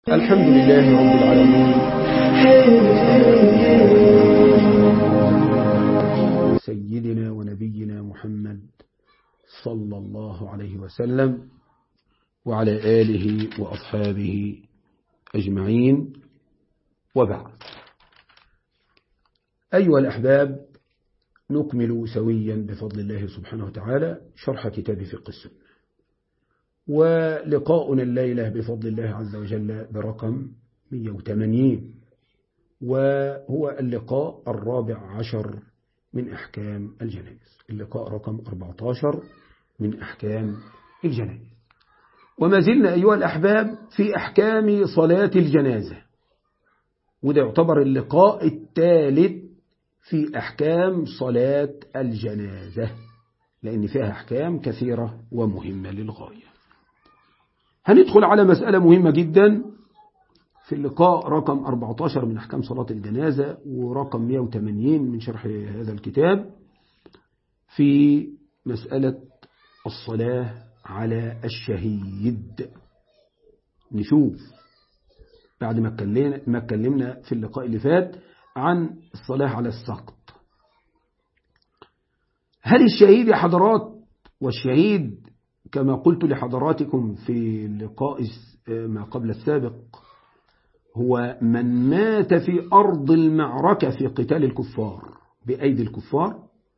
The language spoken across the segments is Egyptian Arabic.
الحمد لله رب العالمين سيدنا ونبينا محمد صلى الله عليه وسلم وعلى آله وأصحابه أجمعين وبعد أيها الأحباب نكمل سويا بفضل الله سبحانه وتعالى شرح كتاب فقه السنة ولقاؤنا الليلة بفضل الله عز وجل برقم 180 وهو اللقاء الرابع عشر من أحكام الجنائز اللقاء رقم 14 من أحكام الجنائز وما زلنا أيها الأحباب في أحكام صلاة الجنازة وده يعتبر اللقاء الثالث في أحكام صلاة الجنازة لأن فيها أحكام كثيرة ومهمة للغاية هندخل على مسألة مهمة جدا في اللقاء رقم 14 من أحكام صلاة الجنازة ورقم 180 من شرح هذا الكتاب في مسألة الصلاة على الشهيد نشوف بعد ما اتكلمنا في اللقاء اللي فات عن الصلاة على السقط هل الشهيد يا حضرات والشهيد كما قلت لحضراتكم في اللقاء ما قبل السابق هو من مات في أرض المعركة في قتال الكفار بأيدي الكفار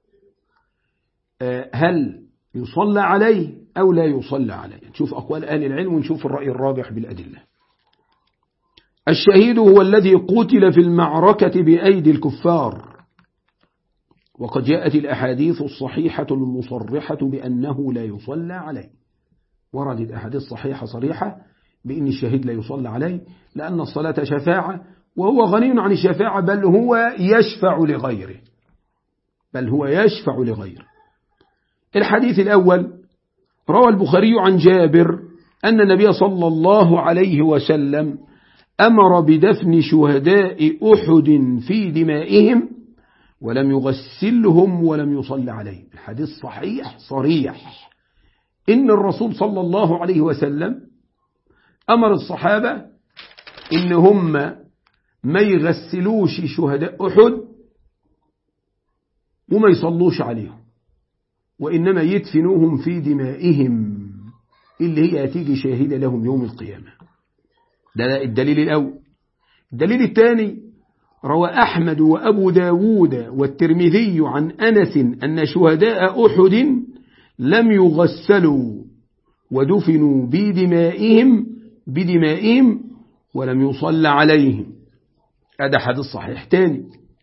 هل يصلى عليه أو لا يصلى عليه نشوف أقوال أهل العلم ونشوف الرأي الراجح بالأدلة الشهيد هو الذي قتل في المعركة بأيدي الكفار وقد جاءت الأحاديث الصحيحة المصرحة بأنه لا يصلى عليه وردت أحاديث صحيحة صريحة بأن الشهيد لا يصلى عليه لأن الصلاة شفاعة وهو غني عن الشفاعة بل هو يشفع لغيره بل هو يشفع لغيره الحديث الأول روى البخاري عن جابر أن النبي صلى الله عليه وسلم أمر بدفن شهداء أحد في دمائهم ولم يغسلهم ولم يصل عليهم الحديث صحيح صريح إن الرسول صلى الله عليه وسلم أمر الصحابة إن هم ما يغسلوش شهداء أحد وما يصلوش عليهم وإنما يدفنوهم في دمائهم اللي هي هتيجي شاهدة لهم يوم القيامة ده الدليل الأول الدليل الثاني روى أحمد وأبو داود والترمذي عن أنس أن شهداء أحد لم يغسلوا ودفنوا بدمائهم بدمائهم ولم يصلى عليهم هذا حديث صحيح تاني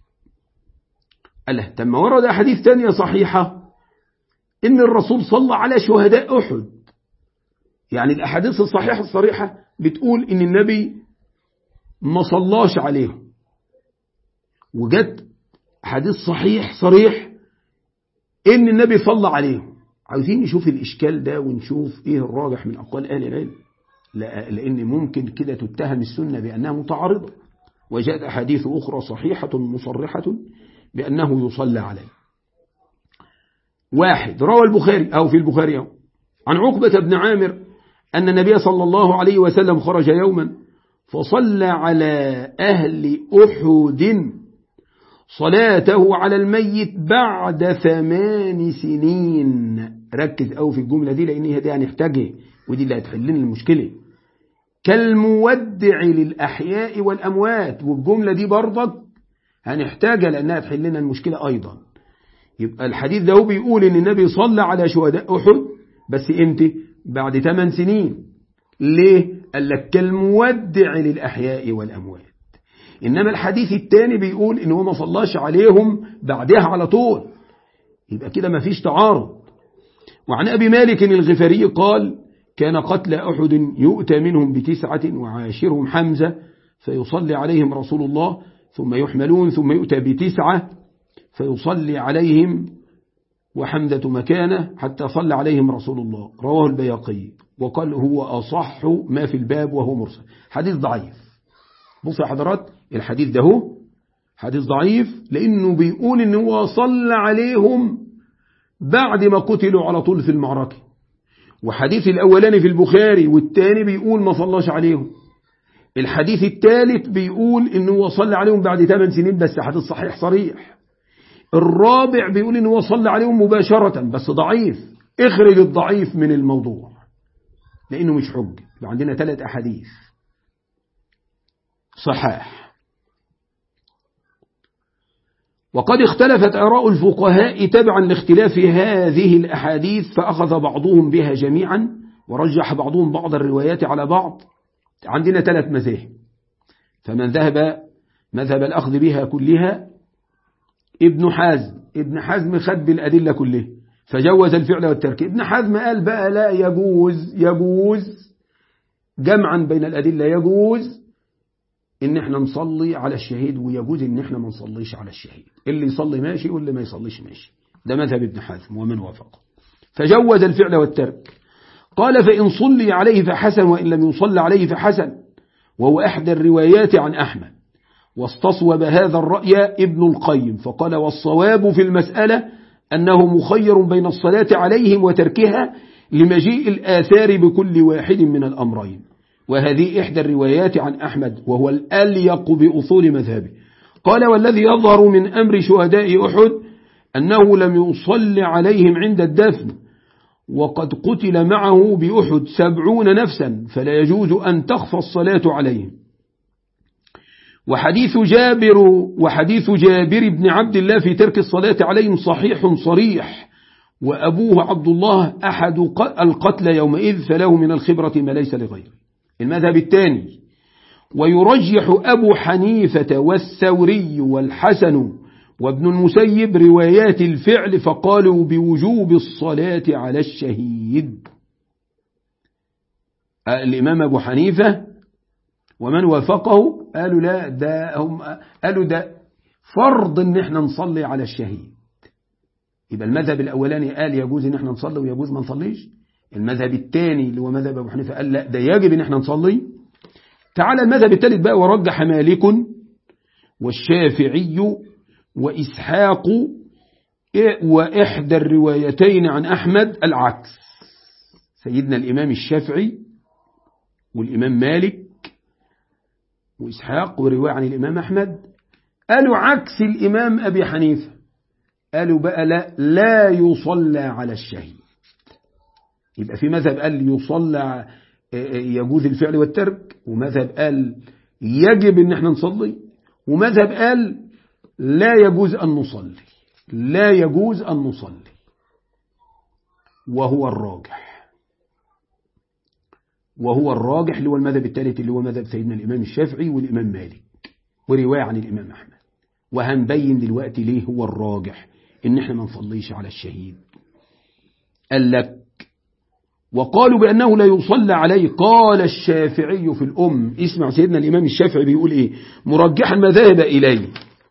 ألا تم ورد حديث تانية صحيحة إن الرسول صلى على شهداء أحد يعني الأحاديث الصحيحة الصريحة بتقول إن النبي ما صلاش عليهم وجد حديث صحيح صريح إن النبي صلى عليهم عاوزين نشوف الإشكال ده ونشوف إيه الراجح من أقوال أهل العلم لأن ممكن كده تتهم السنة بأنها متعارضة وجاءت أحاديث أخرى صحيحة مصرحة بأنه يصلى عليه واحد روى البخاري أو في البخاري أو عن عقبة بن عامر أن النبي صلى الله عليه وسلم خرج يوما فصلى على أهل أحد صلاته على الميت بعد ثمان سنين ركز أو في الجملة دي لأن هي دي هنحتاجها ودي اللي هتحل لنا المشكلة كالمودع للأحياء والأموات والجملة دي برضك هنحتاجها لأنها تحل لنا المشكلة أيضا يبقى الحديث ده بيقول إن النبي صلى على شهداء أحد بس إمتى بعد 8 سنين ليه قال لك كالمودع للأحياء والأموات إنما الحديث الثاني بيقول إن هو ما صلاش عليهم بعدها على طول يبقى كده ما فيش تعارض وعن أبي مالك الغفاري قال كان قتل أحد يؤتى منهم بتسعة وعاشرهم حمزة فيصلي عليهم رسول الله ثم يحملون ثم يؤتى بتسعة فيصلي عليهم وحمدة مكانه حتى صلى عليهم رسول الله رواه البياقي وقال هو أصح ما في الباب وهو مرسل حديث ضعيف بص يا حضرات الحديث ده هو حديث ضعيف لأنه بيقول إن هو صلى عليهم بعد ما قتلوا على طول في المعركة وحديث الأولاني في البخاري والتاني بيقول ما صلاش عليهم الحديث الثالث بيقول انه هو صلى عليهم بعد 8 سنين بس حديث صحيح صريح الرابع بيقول انه هو صلى عليهم مباشرة بس ضعيف اخرج الضعيف من الموضوع لانه مش حج عندنا ثلاث احاديث صحاح وقد اختلفت آراء الفقهاء تبعا لاختلاف هذه الأحاديث فأخذ بعضهم بها جميعا ورجح بعضهم بعض الروايات على بعض عندنا ثلاث مذاهب فمن ذهب مذهب الأخذ بها كلها ابن حزم ابن حزم خد بالأدلة كلها فجوز الفعل والترك ابن حزم قال بقى لا يجوز يجوز جمعا بين الأدلة يجوز ان احنا نصلي على الشهيد ويجوز ان احنا ما نصليش على الشهيد اللي يصلي ماشي واللي ما يصليش ماشي ده مذهب ابن حزم ومن وافقه فجوز الفعل والترك قال فإن صلي عليه فحسن وإن لم يصلى عليه فحسن وهو إحدى الروايات عن أحمد واستصوب هذا الرأي ابن القيم فقال والصواب في المسألة أنه مخير بين الصلاة عليهم وتركها لمجيء الآثار بكل واحد من الأمرين وهذه إحدى الروايات عن أحمد وهو الأليق بأصول مذهبه قال والذي يظهر من أمر شهداء أحد أنه لم يصل عليهم عند الدفن وقد قتل معه بأحد سبعون نفسا فلا يجوز أن تخفى الصلاة عليهم وحديث جابر وحديث جابر بن عبد الله في ترك الصلاة عليهم صحيح صريح وأبوه عبد الله أحد القتل يومئذ فله من الخبرة ما ليس لغيره المذهب الثاني ويرجح أبو حنيفة والثوري والحسن وابن المسيب روايات الفعل فقالوا بوجوب الصلاة على الشهيد الإمام أبو حنيفة ومن وافقه قالوا لا ده هم قالوا ده فرض ان احنا نصلي على الشهيد يبقى المذهب الاولاني قال يجوز ان احنا نصلي ويجوز ما نصليش المذهب الثاني اللي هو مذهب ابو حنيفه قال لا ده يجب ان احنا نصلي تعالى المذهب الثالث بقى ورجح مالك والشافعي وإسحاق وإحدى الروايتين عن أحمد العكس سيدنا الإمام الشافعي والإمام مالك وإسحاق ورواية عن الإمام أحمد قالوا عكس الإمام أبي حنيفة قالوا بقى لا, لا يصلى على الشهيد يبقى في مذهب قال يصلى يجوز الفعل والترك ومذهب قال يجب ان احنا نصلي ومذهب قال لا يجوز أن نصلي لا يجوز أن نصلي وهو الراجح وهو الراجح اللي هو المذهب الثالث اللي هو مذهب سيدنا الإمام الشافعي والإمام مالك ورواية عن الإمام أحمد وهنبين دلوقتي ليه هو الراجح إن احنا ما نصليش على الشهيد قال لك وقالوا بأنه لا يصلى عليه قال الشافعي في الأم اسمع سيدنا الإمام الشافعي بيقول إيه مرجحا ما ذهب إليه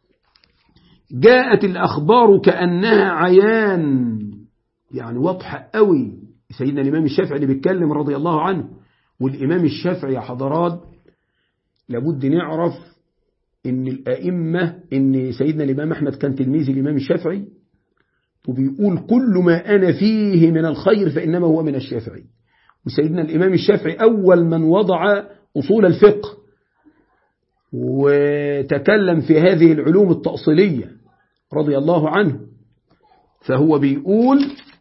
جاءت الأخبار كأنها عيان يعني واضحة قوي سيدنا الإمام الشافعي اللي بيتكلم رضي الله عنه والإمام الشافعي يا حضرات لابد نعرف إن الأئمة إن سيدنا الإمام أحمد كان تلميذ الإمام الشافعي وبيقول كل ما أنا فيه من الخير فإنما هو من الشافعي وسيدنا الإمام الشافعي أول من وضع أصول الفقه وتكلم في هذه العلوم التأصيلية رضي الله عنه فهو بيقول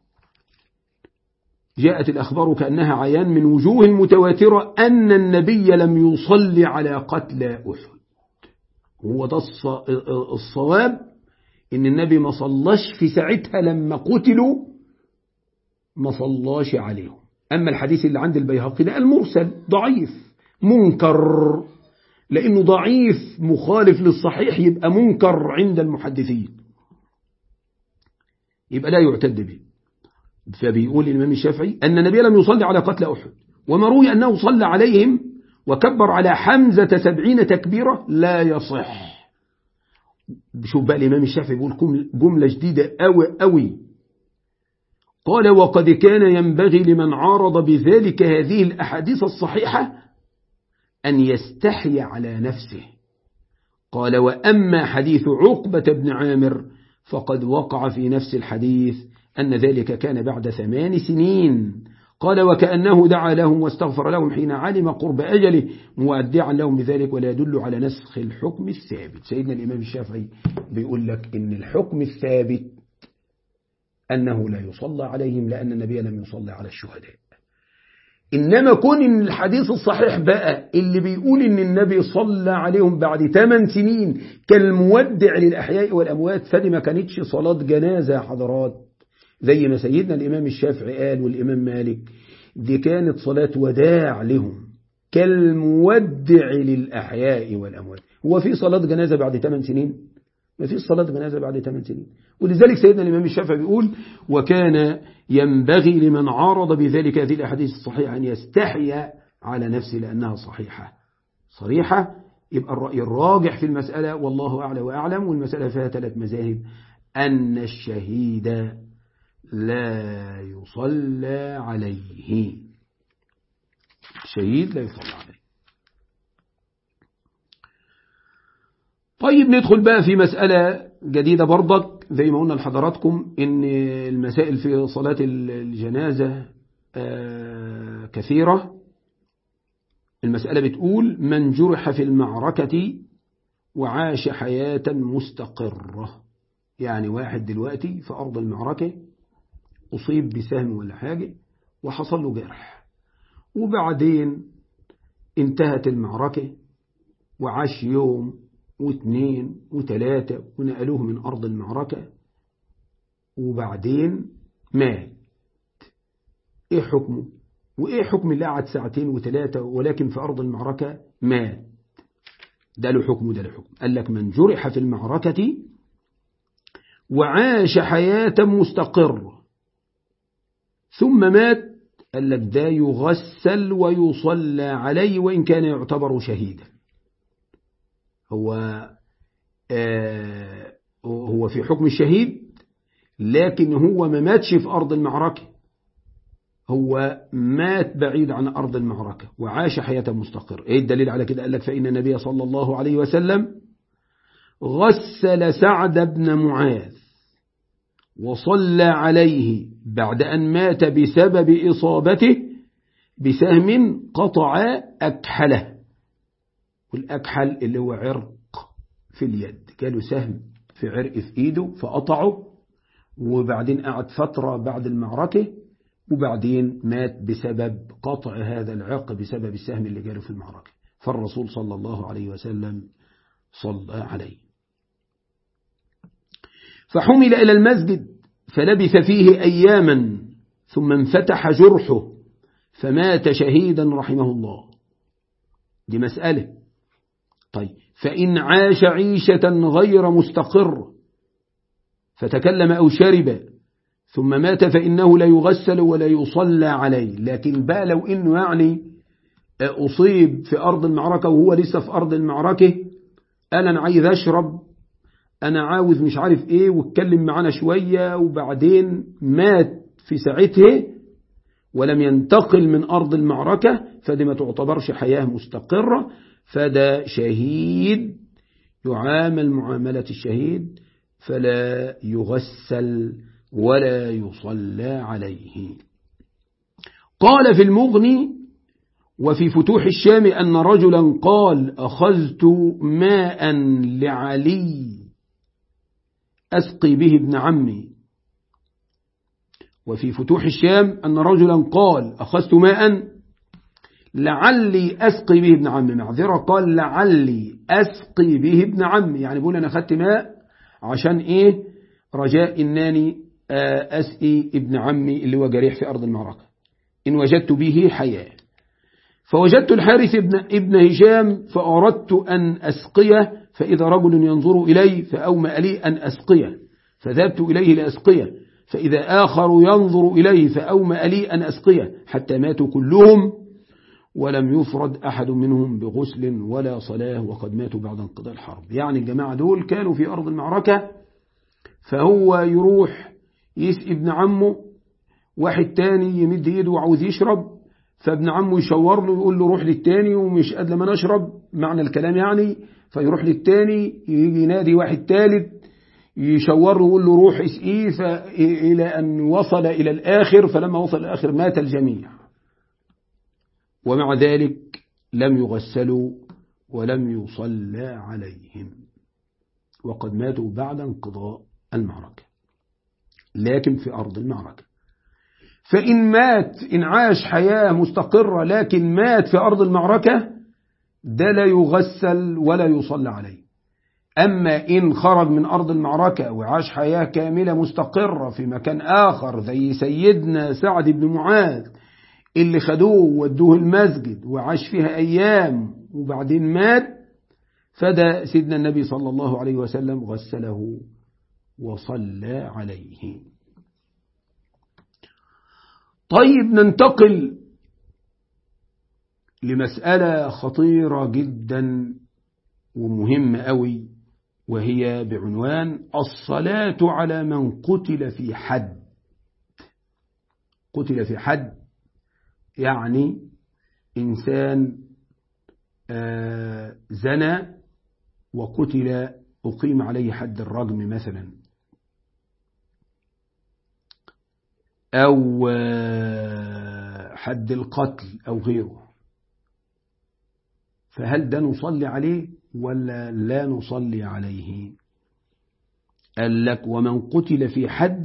جاءت الأخبار كأنها عيان من وجوه متواترة أن النبي لم يصلي على قتل أحد هو ده الصواب إن النبي ما صلاش في ساعتها لما قتلوا ما صلاش عليهم أما الحديث اللي عند البيهقي ده المرسل ضعيف منكر لأنه ضعيف مخالف للصحيح يبقى منكر عند المحدثين يبقى لا يعتد به فبيقول الإمام الشافعي أن النبي لم يصلي على قتل أحد وما روي أنه صلى عليهم وكبر على حمزة سبعين تكبيرة لا يصح شوف بقى الإمام الشافعي بيقول جملة جديدة أوي أوي قال وقد كان ينبغي لمن عارض بذلك هذه الأحاديث الصحيحة أن يستحي على نفسه قال وأما حديث عقبة بن عامر فقد وقع في نفس الحديث أن ذلك كان بعد ثمان سنين قال وكأنه دعا لهم واستغفر لهم حين علم قرب أجله مودعا لهم بذلك ولا يدل على نسخ الحكم الثابت سيدنا الإمام الشافعي بيقول لك إن الحكم الثابت أنه لا يصلى عليهم لأن النبي لم يصلي على الشهداء إنما كون إن الحديث الصحيح بقى اللي بيقول إن النبي صلى عليهم بعد 8 سنين كالمودع للأحياء والأموات فدي ما كانتش صلاة جنازة يا حضرات زي ما سيدنا الإمام الشافعي قال والإمام مالك دي كانت صلاة وداع لهم كالمودع للأحياء والأموات هو في صلاة جنازة بعد 8 سنين ما فيش صلاة جنازة بعد 8 سنين ولذلك سيدنا الإمام الشافعي بيقول وكان ينبغي لمن عارض بذلك هذه الأحاديث الصحيحة أن يستحي على نفسه لأنها صحيحة صريحة يبقى الرأي الراجح في المسألة والله أعلى وأعلم والمسألة فيها ثلاث مذاهب أن الشهيد لا يصلى عليه الشهيد لا يصلى عليه طيب ندخل بقى في مسألة جديدة برضك زي ما قلنا لحضراتكم ان المسائل في صلاة الجنازة كثيرة المسألة بتقول من جرح في المعركة وعاش حياة مستقرة يعني واحد دلوقتي في أرض المعركة أصيب بسهم ولا حاجة وحصل له جرح وبعدين انتهت المعركة وعاش يوم واثنين وثلاثة ونقلوه من أرض المعركة وبعدين مات إيه حكمه وإيه حكم اللي قعد ساعتين وثلاثة ولكن في أرض المعركة مات ده له حكم ده له حكم قال لك من جرح في المعركة وعاش حياة مستقرة ثم مات قال لك ده يغسل ويصلى عليه وإن كان يعتبر شهيدا هو آه هو في حكم الشهيد لكن هو ما ماتش في أرض المعركة هو مات بعيد عن أرض المعركة وعاش حياة مستقرة إيه الدليل على كده قال لك فإن النبي صلى الله عليه وسلم غسل سعد بن معاذ وصلى عليه بعد أن مات بسبب إصابته بسهم قطع أكحله والأكحل اللي هو عرق في اليد كانوا سهم في عرق في إيده فقطعه وبعدين قعد فترة بعد المعركة وبعدين مات بسبب قطع هذا العرق بسبب السهم اللي جاله في المعركة فالرسول صلى الله عليه وسلم صلى عليه فحمل إلى المسجد فلبث فيه أياما ثم انفتح جرحه فمات شهيدا رحمه الله دي مسألة طيب فإن عاش عيشة غير مستقر فتكلم أو شرب ثم مات فإنه لا يغسل ولا يصلى عليه لكن بقى لو إنه يعني أصيب في أرض المعركة وهو لسه في أرض المعركة قال أنا عايز أشرب أنا عاوز مش عارف إيه واتكلم معانا شوية وبعدين مات في ساعته ولم ينتقل من أرض المعركة فدي ما تعتبرش حياة مستقرة فده شهيد يعامل معاملة الشهيد فلا يغسل ولا يصلى عليه قال في المغني وفي فتوح الشام أن رجلا قال أخذت ماء لعلي أسقي به ابن عمي وفي فتوح الشام أن رجلا قال أخذت ماء لعلي أسقي به ابن عمي معذرة قال لعلي أسقي به ابن عمي يعني بقول أنا أخذت ماء عشان إيه رجاء إنني أسقي ابن عمي اللي هو جريح في أرض المعركة إن وجدت به حياة فوجدت الحارث ابن, ابن هشام فأردت أن أسقيه فإذا رجل ينظر إلي فأومأ لي أن أسقيه فذهبت إليه لأسقيه فإذا آخر ينظر إليه فأومأ لي أن أسقيه حتى ماتوا كلهم ولم يفرد أحد منهم بغسل ولا صلاة وقد ماتوا بعد انقضاء الحرب يعني الجماعة دول كانوا في أرض المعركة فهو يروح يسقي ابن عمه واحد تاني يمد ايده وعاوز يشرب فابن عمه يشور له يقول له روح للتاني ومش قادر لما نشرب معنى الكلام يعني فيروح للتاني يجي ينادي واحد تالت يشور له يقول له روح اسقيه إلى أن وصل إلى الآخر فلما وصل الآخر مات الجميع ومع ذلك لم يغسلوا ولم يصلى عليهم وقد ماتوا بعد انقضاء المعركة لكن في أرض المعركة فإن مات إن عاش حياة مستقرة لكن مات في أرض المعركة ده لا يغسل ولا يصلى عليه أما إن خرج من أرض المعركة وعاش حياة كاملة مستقرة في مكان آخر زي سيدنا سعد بن معاذ اللي خدوه ودوه المسجد وعاش فيها أيام وبعدين مات فده سيدنا النبي صلى الله عليه وسلم غسله وصلى عليه طيب ننتقل لمسألة خطيرة جدا ومهمة أوي وهي بعنوان الصلاة على من قتل في حد قتل في حد يعني إنسان زنى وقتل أقيم عليه حد الرجم مثلا أو حد القتل أو غيره فهل ده نصلي عليه ولا لا نصلي عليه قال لك ومن قتل في حد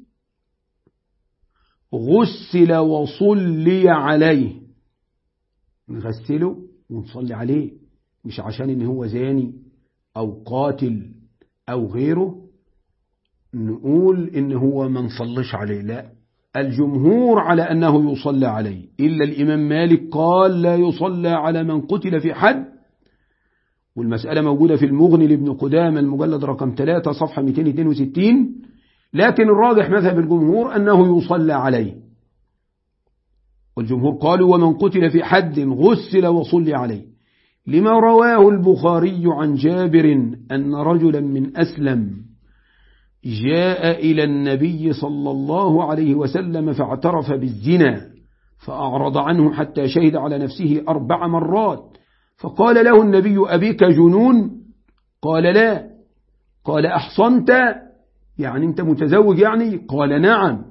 غسل وصلي عليه نغسله ونصلي عليه مش عشان ان هو زاني او قاتل او غيره نقول ان هو ما نصليش عليه لا الجمهور على أنه يصلى عليه إلا الإمام مالك قال لا يصلى على من قتل في حد والمسألة موجودة في المغني لابن قدامة المجلد رقم 3 صفحة 262 لكن الراجح مذهب الجمهور أنه يصلى عليه والجمهور قالوا ومن قتل في حد غسل وصلي عليه لما رواه البخاري عن جابر أن رجلا من أسلم جاء إلى النبي صلى الله عليه وسلم فاعترف بالزنا فأعرض عنه حتى شهد على نفسه أربع مرات فقال له النبي أبيك جنون قال لا قال أحصنت يعني أنت متزوج يعني قال نعم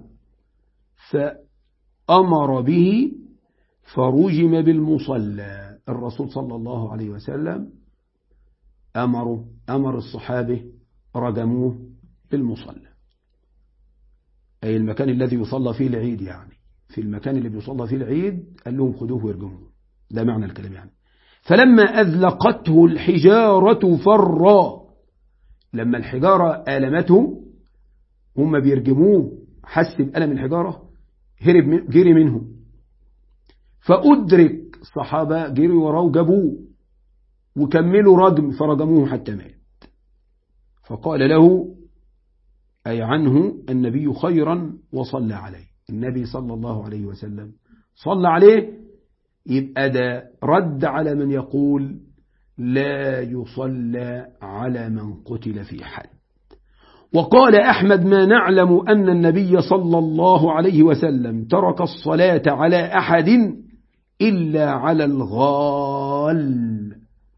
فأمر به فرجم بالمصلى الرسول صلى الله عليه وسلم أمر أمر الصحابة رجموه بالمصلى أي المكان الذي يصلى فيه العيد يعني في المكان اللي بيصلى فيه العيد قال لهم خذوه وارجموه ده معنى الكلام يعني فلما أذلقته الحجارة فرا لما الحجارة آلمته هم بيرجموه حس بألم الحجارة هرب من جري منه فأدرك الصحابة جري وراه جابوه وكملوا رجم فرجموه حتى مات فقال له أي عنه النبي خيرا وصلى عليه النبي صلى الله عليه وسلم صلى عليه يبقى ده رد على من يقول لا يصلى على من قتل في حد وقال أحمد ما نعلم أن النبي صلى الله عليه وسلم ترك الصلاة على أحد إلا على الغال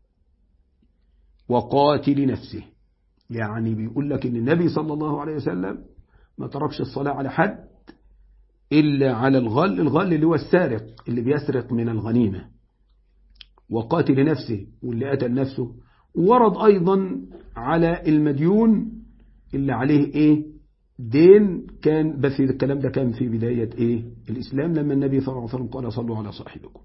وقاتل نفسه يعني بيقول لك ان النبي صلى الله عليه وسلم ما تركش الصلاة على حد إلا على الغل الغل اللي هو السارق اللي بيسرق من الغنيمة وقاتل نفسه واللي قتل نفسه ورد أيضا على المديون اللي عليه إيه دين كان بس الكلام ده كان في بداية إيه الإسلام لما النبي صلى الله عليه وسلم قال صلوا على صاحبكم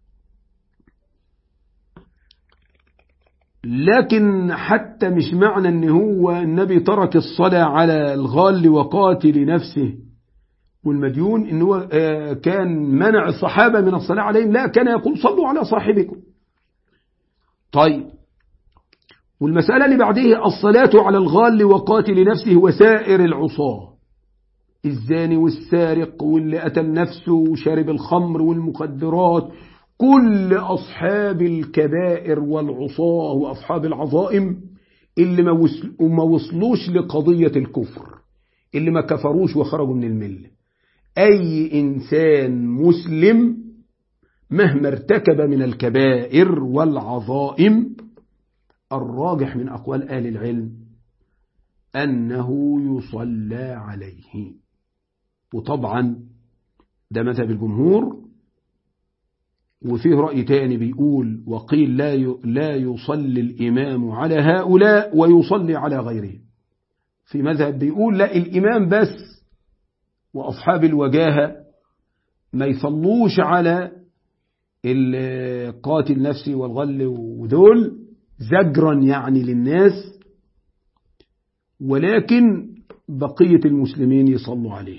لكن حتى مش معنى ان هو النبي ترك الصلاة على الغال وقاتل نفسه والمديون ان هو كان منع الصحابة من الصلاة عليهم لا كان يقول صلوا على صاحبكم طيب والمسألة اللي بعديه الصلاة على الغال وقاتل نفسه وسائر العصاة الزاني والسارق واللي قتل نفسه وشارب الخمر والمخدرات كل أصحاب الكبائر والعصاة وأصحاب العظائم اللي ما وصلوش لقضية الكفر اللي ما كفروش وخرجوا من الملة أي إنسان مسلم مهما ارتكب من الكبائر والعظائم الراجح من أقوال أهل العلم أنه يصلى عليه وطبعا ده مذهب الجمهور وفيه رأي تاني بيقول وقيل لا لا يصلي الإمام على هؤلاء ويصلي على غيرهم في مذهب بيقول لا الإمام بس وأصحاب الوجاهة ما يصلوش على القاتل نفسي والغل ودول زجرا يعني للناس ولكن بقية المسلمين يصلوا عليه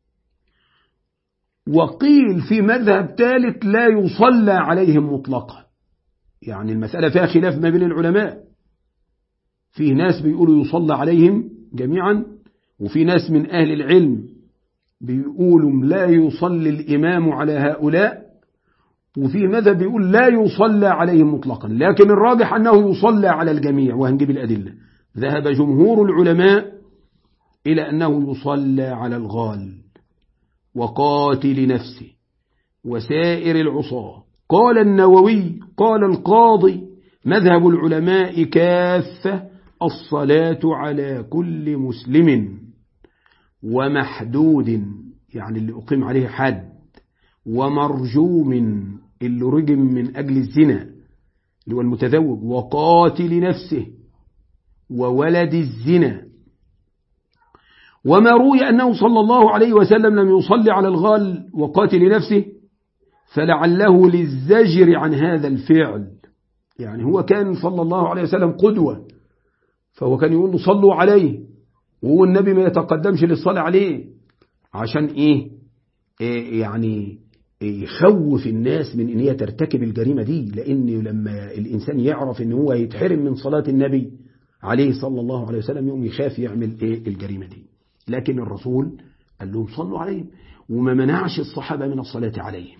وقيل في مذهب ثالث لا يصلى عليهم مطلقا يعني المسألة فيها خلاف ما بين العلماء في ناس بيقولوا يصلى عليهم جميعا وفي ناس من أهل العلم بيقولوا لا يصلي الإمام على هؤلاء وفي مذهب بيقول لا يصلى عليهم مطلقا لكن الراجح أنه يصلى على الجميع وهنجيب الأدلة ذهب جمهور العلماء إلى أنه يصلى على الغال وقاتل نفسه وسائر العصاة قال النووي قال القاضي مذهب العلماء كافة الصلاة على كل مسلم ومحدود يعني اللي أقيم عليه حد ومرجوم اللي رجم من أجل الزنا اللي هو المتزوج وقاتل نفسه وولد الزنا وما روي أنه صلى الله عليه وسلم لم يصلي على الغال وقاتل نفسه فلعله للزجر عن هذا الفعل يعني هو كان صلى الله عليه وسلم قدوة فهو كان يقول صلوا عليه وهو النبي ما يتقدمش للصلاة عليه عشان إيه, إيه يعني يخوف الناس من ان هي ترتكب الجريمة دي لأن لما الإنسان يعرف ان هو يتحرم من صلاة النبي عليه صلى الله عليه وسلم يقوم يخاف يعمل إيه الجريمة دي لكن الرسول قال لهم صلوا عليهم وما منعش الصحابة من الصلاة عليهم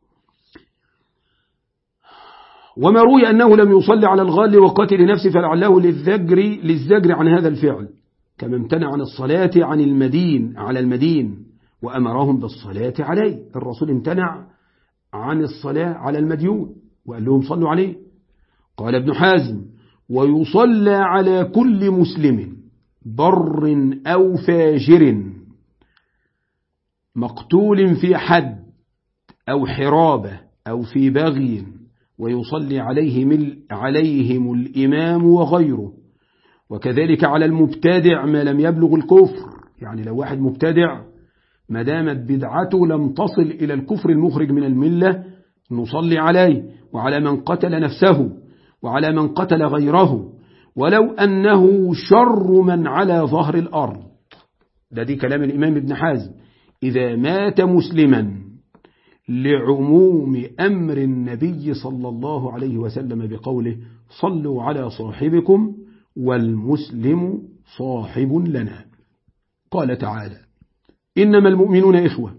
وما روي أنه لم يصلي على الغال وقتل نفسه فلعله للزجر, للزجر عن هذا الفعل كما امتنع عن الصلاة عن المدين على المدين وأمرهم بالصلاة عليه الرسول امتنع عن الصلاة على المديون وقال لهم صلوا عليه قال ابن حازم ويصلى على كل مسلم بر أو فاجر مقتول في حد أو حرابة أو في بغي ويصلي عليه عليهم الإمام وغيره وكذلك على المبتدع ما لم يبلغ الكفر يعني لو واحد مبتدع ما دامت بدعته لم تصل إلى الكفر المخرج من الملة نصلي عليه وعلى من قتل نفسه وعلى من قتل غيره ولو أنه شر من على ظهر الأرض ده دي كلام الإمام ابن حازم إذا مات مسلما لعموم أمر النبي صلى الله عليه وسلم بقوله صلوا على صاحبكم والمسلم صاحب لنا قال تعالى إنما المؤمنون إخوة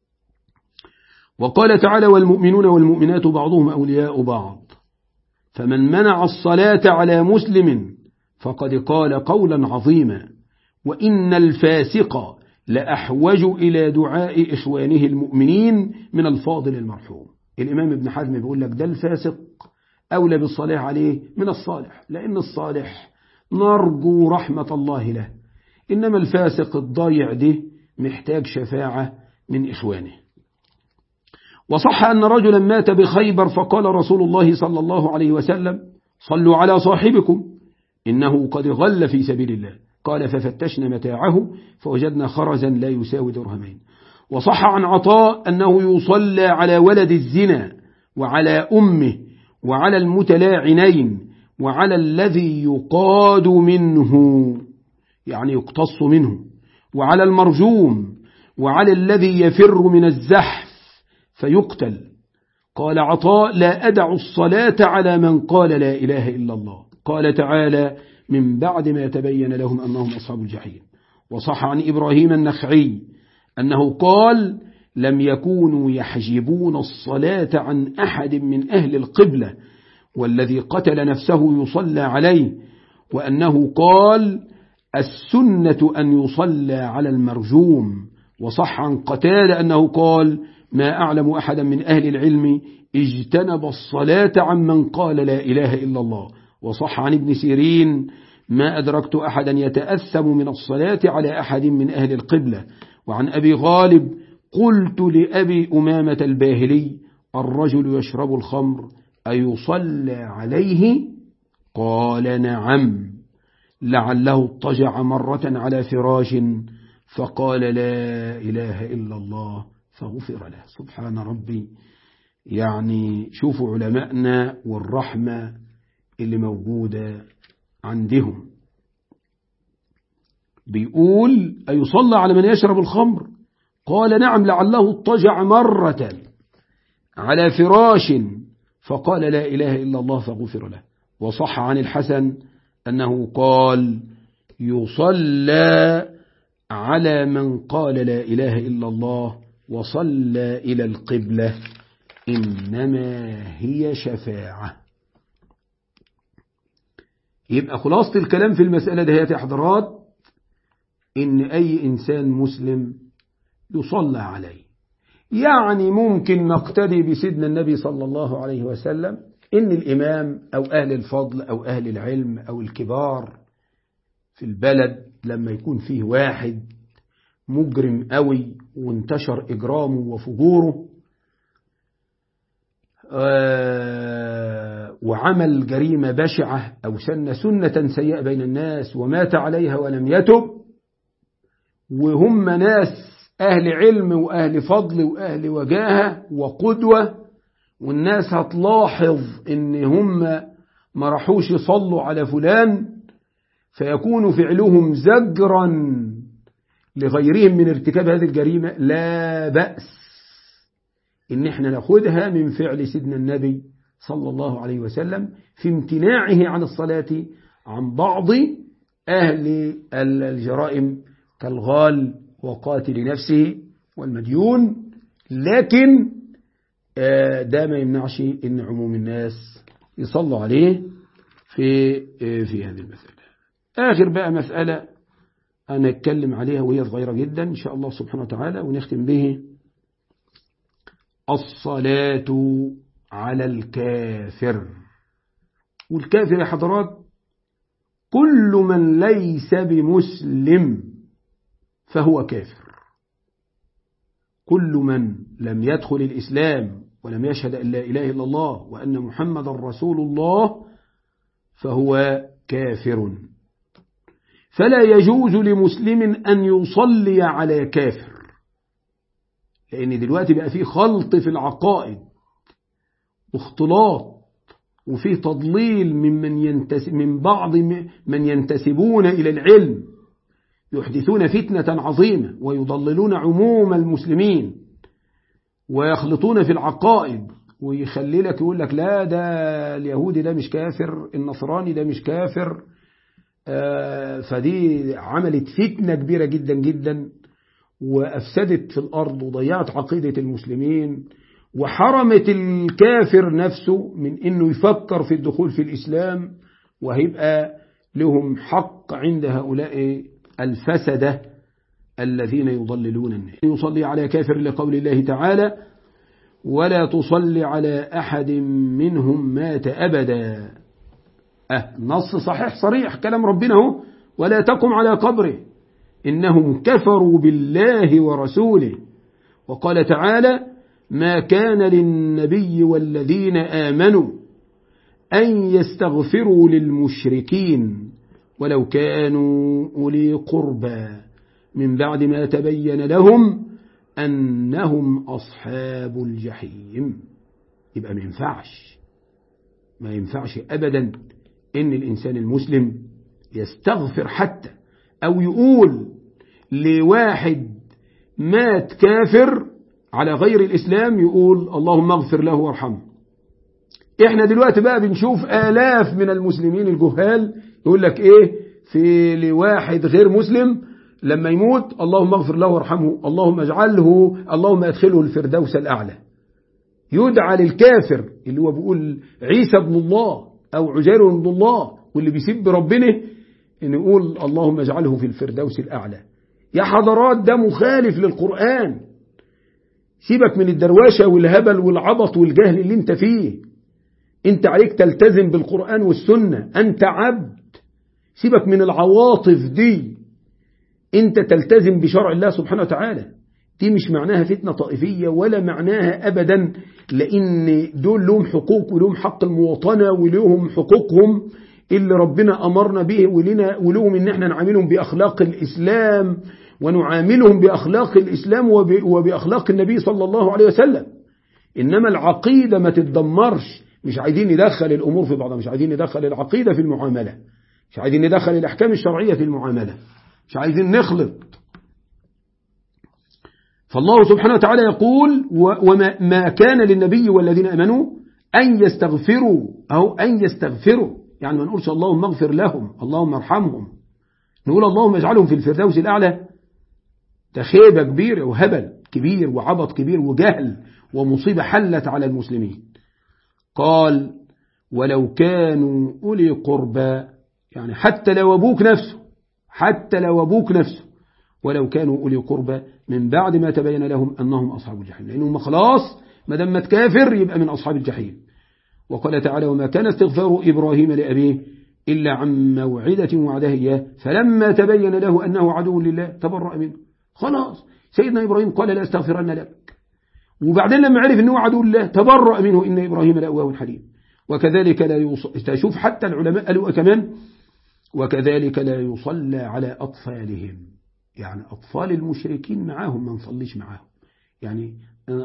وقال تعالى والمؤمنون والمؤمنات بعضهم أولياء بعض فمن منع الصلاة على مسلم فقد قال قولا عظيما وإن الفاسق لأحوج إلى دعاء إخوانه المؤمنين من الفاضل المرحوم الإمام ابن حزم بيقول لك ده الفاسق أولى بالصلاة عليه من الصالح لأن الصالح نرجو رحمة الله له إنما الفاسق الضايع ده محتاج شفاعة من إخوانه وصح أن رجلا مات بخيبر فقال رسول الله صلى الله عليه وسلم صلوا على صاحبكم إنه قد غل في سبيل الله قال ففتشنا متاعه فوجدنا خرزا لا يساوي درهمين وصح عن عطاء أنه يصلى على ولد الزنا وعلى أمه وعلى المتلاعنين وعلى الذي يقاد منه يعني يقتص منه وعلى المرجوم وعلى الذي يفر من الزحف فيقتل قال عطاء لا أدع الصلاة على من قال لا إله إلا الله قال تعالى من بعد ما تبين لهم أنهم أصحاب الجحيم وصح عن إبراهيم النخعي أنه قال لم يكونوا يحجبون الصلاة عن أحد من أهل القبلة والذي قتل نفسه يصلى عليه وأنه قال السنة أن يصلى على المرجوم وصح عن قتال أنه قال ما أعلم أحدا من أهل العلم اجتنب الصلاة عن من قال لا إله إلا الله وصح عن ابن سيرين ما أدركت أحدا يتأثم من الصلاة على أحد من أهل القبلة وعن أبي غالب قلت لأبي أمامة الباهلي الرجل يشرب الخمر أيصلى عليه قال نعم لعله اضطجع مرة على فراش فقال لا إله إلا الله فغفر له سبحان ربي يعني شوفوا علماءنا والرحمة اللي موجودة عندهم بيقول أيصلى على من يشرب الخمر قال نعم لعله اضطجع مرة على فراش فقال لا إله إلا الله فغفر له وصح عن الحسن أنه قال يصلى على من قال لا إله إلا الله وصلى إلى القبلة إنما هي شفاعة يبقى خلاصة الكلام في المسألة ده يا حضرات إن أي إنسان مسلم يصلى عليه يعني ممكن نقتدي بسيدنا النبي صلى الله عليه وسلم إن الإمام أو أهل الفضل أو أهل العلم أو الكبار في البلد لما يكون فيه واحد مجرم قوي وانتشر إجرامه وفجوره وعمل جريمة بشعة أو سن سنة سيئة بين الناس ومات عليها ولم يتب وهم ناس أهل علم وأهل فضل وأهل وجاهة وقدوة والناس هتلاحظ إن هم ما راحوش يصلوا على فلان فيكون فعلهم زجرا لغيرهم من ارتكاب هذه الجريمة لا بأس إن احنا ناخدها من فعل سيدنا النبي صلى الله عليه وسلم في امتناعه عن الصلاة عن بعض أهل الجرائم كالغال وقاتل نفسه والمديون لكن ده ما يمنعش ان عموم الناس يصلوا عليه في في هذه المسألة آخر بقى مسألة أنا أتكلم عليها وهي صغيرة جدا إن شاء الله سبحانه وتعالى ونختم به الصلاة على الكافر والكافر يا حضرات كل من ليس بمسلم فهو كافر كل من لم يدخل الإسلام ولم يشهد أن لا إله إلا الله وأن محمد رسول الله فهو كافر فلا يجوز لمسلم أن يصلي على كافر لأن دلوقتي بقى فيه خلط في العقائد واختلاط وفيه تضليل ممن ينتسب من بعض من ينتسبون إلى العلم يحدثون فتنة عظيمة ويضللون عموم المسلمين ويخلطون في العقائد ويخلي لك يقول لك لا ده اليهودي ده مش كافر النصراني ده مش كافر آه فدي عملت فتنة كبيرة جدا جدا وأفسدت في الأرض وضيعت عقيدة المسلمين وحرمت الكافر نفسه من أنه يفكر في الدخول في الإسلام وهيبقى لهم حق عند هؤلاء الفسدة الذين يضللون الناس يصلي على كافر لقول الله تعالى ولا تصلي على أحد منهم مات أبدا أه نص صحيح صريح كلام ربنا هو ولا تقم على قبره إنهم كفروا بالله ورسوله وقال تعالى ما كان للنبي والذين آمنوا أن يستغفروا للمشركين ولو كانوا أولي قربى من بعد ما تبين لهم أنهم أصحاب الجحيم يبقى ما ينفعش ما ينفعش أبدا إن الإنسان المسلم يستغفر حتى أو يقول لواحد مات كافر على غير الإسلام يقول اللهم اغفر له وارحمه احنا دلوقتي بقى بنشوف آلاف من المسلمين الجهال يقول لك ايه في لواحد غير مسلم لما يموت اللهم اغفر له وارحمه اللهم اجعله اللهم ادخله الفردوس الأعلى يدعى للكافر اللي هو بيقول عيسى ابن الله أو عزير ابن الله واللي بيسب ربنا إن يقول اللهم اجعله في الفردوس الأعلى يا حضرات ده مخالف للقرآن سيبك من الدرواشة والهبل والعبط والجهل اللي انت فيه انت عليك تلتزم بالقرآن والسنة انت عبد سيبك من العواطف دي انت تلتزم بشرع الله سبحانه وتعالى دي مش معناها فتنة طائفية ولا معناها أبدا لأن دول لهم حقوق ولهم حق المواطنة ولهم حقوقهم اللي ربنا أمرنا به ولنا ولهم إن احنا نعاملهم بأخلاق الإسلام ونعاملهم بأخلاق الإسلام وبأخلاق النبي صلى الله عليه وسلم إنما العقيدة ما تتدمرش مش عايزين ندخل الأمور في بعضها مش عايزين ندخل العقيدة في المعاملة مش عايزين ندخل الأحكام الشرعية في المعاملة مش عايزين نخلط فالله سبحانه وتعالى يقول وما ما كان للنبي والذين أمنوا أن يستغفروا أو أن يستغفروا يعني ما نقولش اللهم اغفر لهم اللهم ارحمهم نقول اللهم اجعلهم في الفردوس الأعلى ده خيبة كبيرة وهبل كبير وعبط كبير وجهل ومصيبة حلت على المسلمين قال ولو كانوا أولي قربى يعني حتى لو أبوك نفسه حتى لو أبوك نفسه ولو كانوا أولي قربى من بعد ما تبين لهم أنهم أصحاب الجحيم لأنهم خلاص ما دام تكافر يبقى من أصحاب الجحيم وقال تعالى وما كان استغفار إبراهيم لأبيه إلا عن موعدة وعده إياه فلما تبين له أنه عدو لله تبرأ منه خلاص سيدنا إبراهيم قال لا استغفرن لك وبعدين لما عرف أنه عدو لله تبرأ منه إن إبراهيم لأواه حليم وكذلك لا يوص... تشوف حتى العلماء قالوا كمان وكذلك لا يصلى على أطفالهم يعني أطفال المشركين معاهم ما نصليش معاهم يعني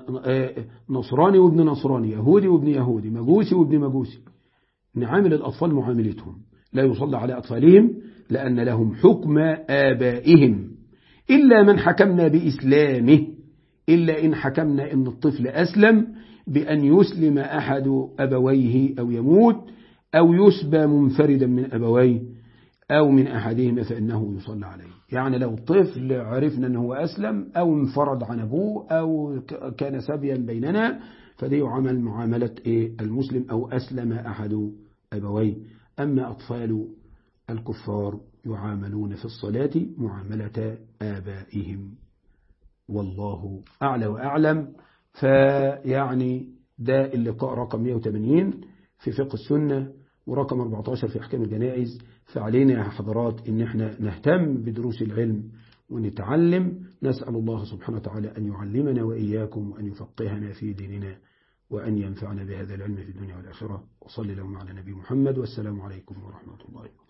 نصراني وابن نصراني يهودي وابن يهودي مجوسي وابن مجوسي نعامل الأطفال معاملتهم لا يصلى على أطفالهم لأن لهم حكم آبائهم إلا من حكمنا بإسلامه إلا إن حكمنا إن الطفل أسلم بأن يسلم أحد أبويه أو يموت أو يسبى منفردا من أبويه أو من أحدهما فإنه يصلى عليه يعني لو طفل عرفنا أنه أسلم أو انفرد عن أبوه أو كان سبيا بيننا فده يعامل معاملة إيه المسلم أو أسلم أحد أبويه أما أطفال الكفار يعاملون في الصلاة معاملة آبائهم والله أعلى وأعلم فيعني ده اللقاء رقم 180 في فقه السنة ورقم 14 في أحكام الجنائز فعلينا يا حضرات إن احنا نهتم بدروس العلم ونتعلم نسأل الله سبحانه وتعالى أن يعلمنا وإياكم وأن يفقهنا في ديننا وأن ينفعنا بهذا العلم في الدنيا والآخرة وصلي لهم على نبي محمد والسلام عليكم ورحمة الله